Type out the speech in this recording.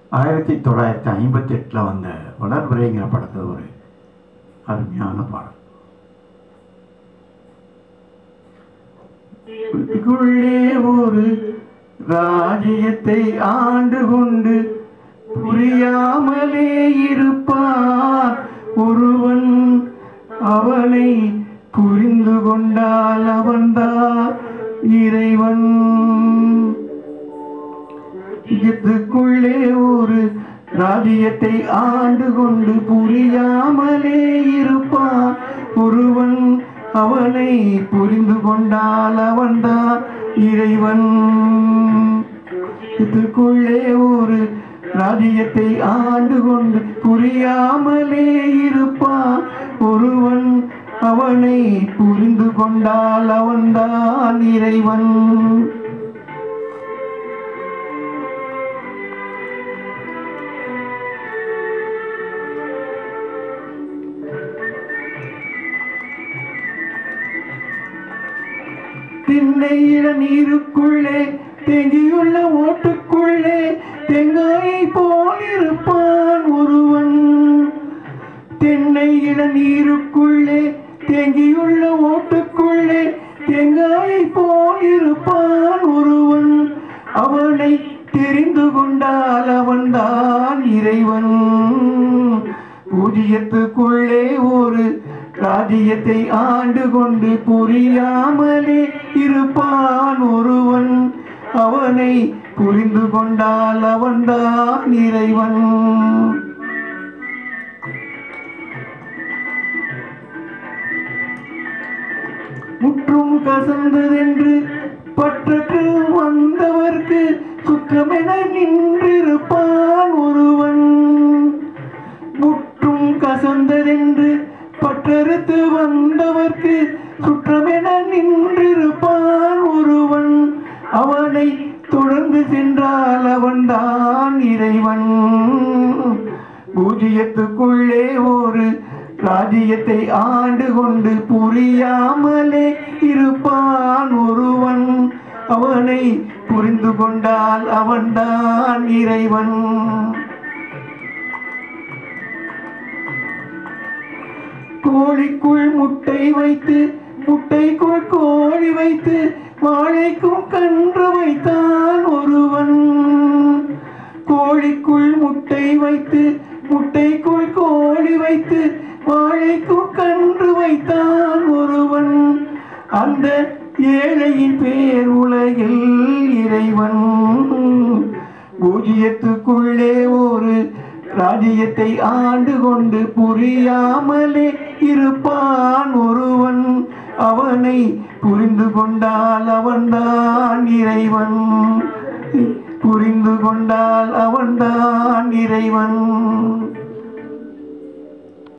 ஆயிரத்தி தொள்ளாயிரத்தி ஐம்பத்தி எட்டில் வந்த வளர்பிறைங்கிற படத்தில் ஒரு அருமையான பாடல் உள்ளே ஒரு ராஜ்யத்தை ஆண்டு கொண்டு புரியாமலே இருப்பான் ஒருவன் அவனை புரிந்து கொண்டால் அவன்தான் இறைவன் இதுக்குள்ளே ஒரு ராஜ்யத்தை ஆண்டு கொண்டு புரியாமலே இருப்பான் ஒருவன் அவனை புரிந்து கொண்டால் அவன்தான் இறைவன் இதுக்குள்ளே ஒரு ராஜ்யத்தை ஆண்டு கொண்டு புரியாமலே இருப்பான் ஒருவன் அவனை புரிந்து கொண்டால் அவன்தான் இறைவன் திண்ணையில நீருக்குள்ளே தேங்கியுள்ள ஓட்டுக்குள்ளே தேங்காயை போல் இருப்பான் ஒருவன் தென்னையில நீருக்குள்ளே தேங்கியுள்ள ஓட்டுக்குள்ளே தேங்காயை போல் இருப்பான் ஒருவன் அவனை தெரிந்து கொண்டால் அவன்தான் இறைவன் பூஜ்யத்துக்குள்ளே ஒரு ராஜ்யத்தை ஆண்டு கொண்டு புரியாமலே இருப்பான் ஒருவன் அவனை புரிந்து கொண்டால் அவன்தான் இறைவன் முற்றும் கசந்ததென்று பற்றற்று வந்தவர்க்கு சுற்றமென நின்றிருப்பான் ஒருவன் முற்றும் கசந்ததென்று பற்றறுத்து வந்தவர்க்கு சுற்றமென நின்றிருப்பான் ஒருவன் அவனை தொடர்ந்து சென்றால் அவன்தான் இறைவன் பூஜ்யத்துக்குள்ளே ஒரு ராஜ்யத்தை ஆண்டு கொண்டு புரியாமலே இருப்பான் ஒருவன் அவனை புரிந்து கொண்டால் அவன்தான் இறைவன் கோழிக்குள் முட்டை வைத்து முட்டைக்குள் கோழி வைத்து வாழைக்கும் கன்று வைத்தான் ஒருவன் கோழிக்குள் முட்டை வைத்து முட்டைக்குள் கோழி வைத்து வாழைக்கும் கன்று வைத்தான் ஒருவன் அந்த ஏழையின் பேர் உலகில் இறைவன் பூஜ்யத்துக்குள்ளே ஒரு ராஜ்யத்தை ஆண்டு கொண்டு புரியாமலே இருப்பான் ஒருவன் அவனை புரிந்து கொண்டால் அவன்தான் இறைவன் புரிந்து கொண்டால் அவன்தான் இறைவன்